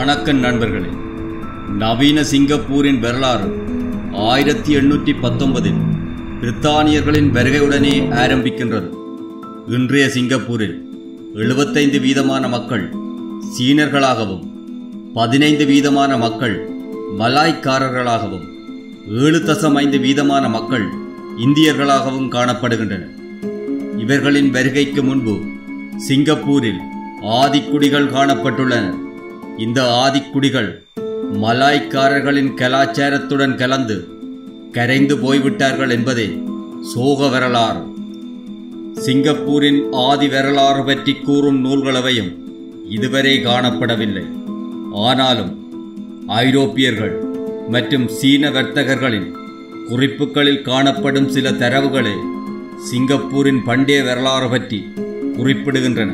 வணக்கம் நண்பர்களே நவீன சிங்கப்பூரின் வரலாறு ஆயிரத்தி எண்ணூற்றி பத்தொன்பதில் பிரித்தானியர்களின் வருகையுடனே ஆரம்பிக்கின்றது இன்றைய சிங்கப்பூரில் எழுபத்தைந்து வீதமான மக்கள் சீனர்களாகவும் பதினைந்து வீதமான மக்கள் மலாய்க்காரர்களாகவும் ஏழு தசம் ஐந்து வீதமான மக்கள் இந்தியர்களாகவும் காணப்படுகின்றனர் இவர்களின் வருகைக்கு முன்பு சிங்கப்பூரில் ஆதிக்குடிகள் காணப்பட்டுள்ளன இந்த ஆதிக்குடிகள் மலாய்க்காரர்களின் கலாச்சாரத்துடன் கலந்து கரைந்து போய்விட்டார்கள் என்பதே சோக வரலாறு சிங்கப்பூரின் ஆதி வரலாறு பற்றி கூறும் நூல்களவையும் இதுவரை காணப்படவில்லை ஆனாலும் ஐரோப்பியர்கள் மற்றும் சீன வர்த்தகர்களின் குறிப்புகளில் காணப்படும் சில தரவுகளே சிங்கப்பூரின் பண்டைய வரலாறு பற்றி குறிப்பிடுகின்றன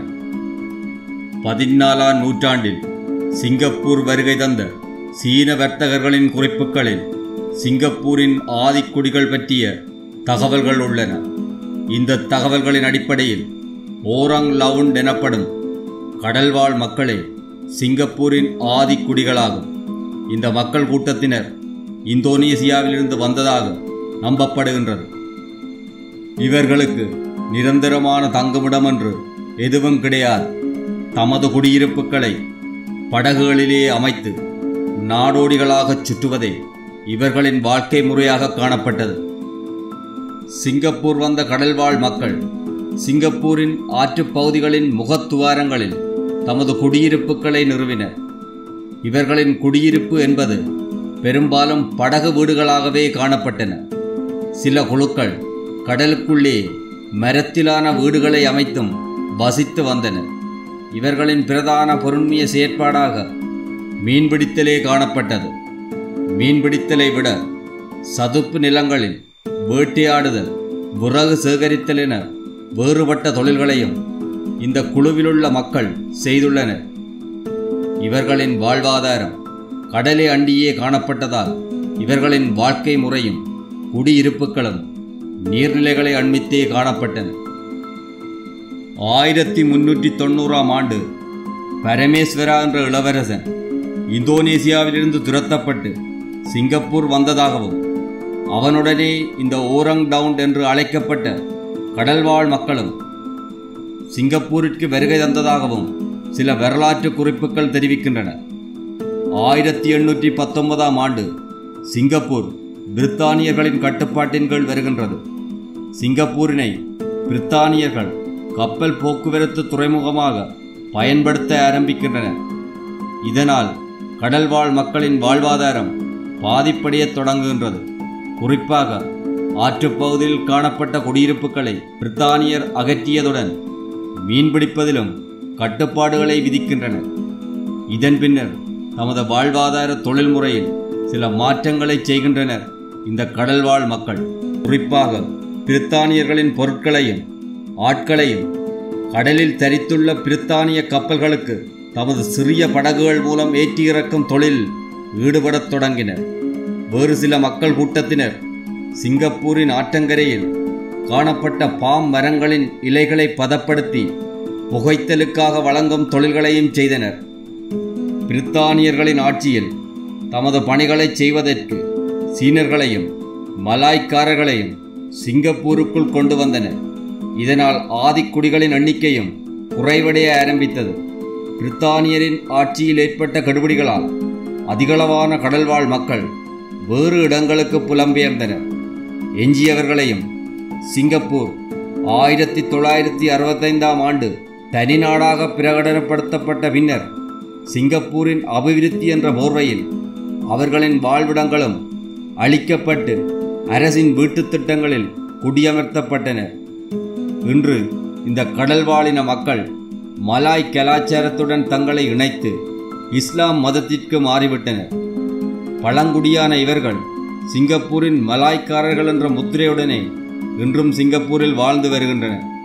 பதினாலாம் நூற்றாண்டில் சிங்கப்பூர் வருகை தந்த சீன வர்த்தகர்களின் குறிப்புகளில் சிங்கப்பூரின் ஆதிக்குடிகள் பற்றிய தகவல்கள் உள்ளன இந்த தகவல்களின் அடிப்படையில் ஓரங் லவுண்ட் எனப்படும் கடல்வாழ் மக்களே சிங்கப்பூரின் ஆதிக்குடிகளாகும் இந்த மக்கள் கூட்டத்தினர் இந்தோனேசியாவிலிருந்து வந்ததாக நம்பப்படுகின்றது இவர்களுக்கு நிரந்தரமான தங்குமிடம் என்று எதுவும் கிடையாது தமது குடியிருப்புகளை படகுகளிலே அமைத்து நாடோடிகளாகச் சுற்றுவதே இவர்களின் வாழ்க்கை முறையாக காணப்பட்டது சிங்கப்பூர் வந்த கடல்வாழ் மக்கள் சிங்கப்பூரின் ஆற்றுப் பகுதிகளின் முகத்துவாரங்களில் தமது குடியிருப்புகளை நிறுவினர் இவர்களின் குடியிருப்பு என்பது பெரும்பாலும் படகு வீடுகளாகவே காணப்பட்டன சில குழுக்கள் கடலுக்குள்ளே மரத்திலான வீடுகளை அமைத்தும் வசித்து வந்தனர் இவர்களின் பிரதான பொருண்மைய செயற்பாடாக மீன்பிடித்தலே காணப்பட்டது மீன்பிடித்தலை விட சதுப்பு நிலங்களில் வேட்டையாடுதல் விறகு சேகரித்தல் என வேறுபட்ட தொழில்களையும் இந்த குழுவிலுள்ள மக்கள் செய்துள்ளனர் இவர்களின் வாழ்வாதாரம் கடலை அண்டியே காணப்பட்டதால் இவர்களின் வாழ்க்கை முறையும் குடியிருப்புகளும் நீர்நிலைகளை அண்மித்தே காணப்பட்டன ஆயிரத்தி முன்னூற்றி தொண்ணூறாம் ஆண்டு பரமேஸ்வரா என்ற இளவரசன் இந்தோனேசியாவிலிருந்து துரத்தப்பட்டு சிங்கப்பூர் வந்ததாகவும் அவனுடனே இந்த ஓரங் டவுன் என்று அழைக்கப்பட்ட கடல்வாழ் மக்களும் சிங்கப்பூரிற்கு வருகை தந்ததாகவும் சில வரலாற்று குறிப்புகள் தெரிவிக்கின்றன ஆயிரத்தி எண்ணூற்றி பத்தொன்பதாம் ஆண்டு சிங்கப்பூர் பிரித்தானியர்களின் கட்டுப்பாட்டின் கீழ் வருகின்றது சிங்கப்பூரினை பிரித்தானியர்கள் கப்பல் போக்குவரத்து துறைமுகமாக பயன்படுத்த ஆரம்பிக்கின்றனர் இதனால் கடல்வாழ் மக்களின் வாழ்வாதாரம் பாதிப்படையத் தொடங்குகின்றது குறிப்பாக ஆற்றுப்பகுதியில் காணப்பட்ட குடியிருப்புகளை பிரித்தானியர் அகற்றியதுடன் மீன்பிடிப்பதிலும் கட்டுப்பாடுகளை விதிக்கின்றனர் இதன் பின்னர் தமது வாழ்வாதார தொழில் முறையில் சில மாற்றங்களை செய்கின்றனர் இந்த கடல்வாழ் மக்கள் குறிப்பாக பிரித்தானியர்களின் பொருட்களையும் ஆட்களையும் கடலில் தரித்துள்ள பிரித்தானிய கப்பல்களுக்கு தமது சிறிய படகுகள் மூலம் ஏற்றி இறக்கும் தொழில் ஈடுபடத் தொடங்கினர் வேறு சில மக்கள் கூட்டத்தினர் சிங்கப்பூரின் ஆற்றங்கரையில் காணப்பட்ட பாம் மரங்களின் இலைகளை பதப்படுத்தி புகைத்தலுக்காக வழங்கும் தொழில்களையும் செய்தனர் பிரித்தானியர்களின் ஆட்சியில் தமது பணிகளை செய்வதற்கு சீனர்களையும் மலாய்க்காரர்களையும் சிங்கப்பூருக்குள் கொண்டு வந்தனர் இதனால் ஆதிக்குடிகளின் எண்ணிக்கையும் குறைவடைய ஆரம்பித்தது பிரித்தானியரின் ஆட்சியில் ஏற்பட்ட கெடுபிடிகளால் அதிகளவான கடல்வாழ் மக்கள் வேறு இடங்களுக்கு புலம்பெயர்ந்தனர் எஞ்சியவர்களையும் சிங்கப்பூர் ஆயிரத்தி தொள்ளாயிரத்தி அறுபத்தைந்தாம் ஆண்டு தனிநாடாக பிரகடனப்படுத்தப்பட்ட பின்னர் சிங்கப்பூரின் அபிவிருத்தி என்ற போர்வையில் அவர்களின் வாழ்விடங்களும் அளிக்கப்பட்டு அரசின் வீட்டுத் திட்டங்களில் குடியமர்த்தப்பட்டனர் இன்று இந்த கடல்வாழின மக்கள் மலாய் கலாச்சாரத்துடன் தங்களை இணைத்து இஸ்லாம் மதத்திற்கு மாறிவிட்டனர் பழங்குடியான இவர்கள் சிங்கப்பூரின் மலாய்க்காரர்கள் என்ற முத்திரையுடனே இன்றும் சிங்கப்பூரில் வாழ்ந்து வருகின்றனர்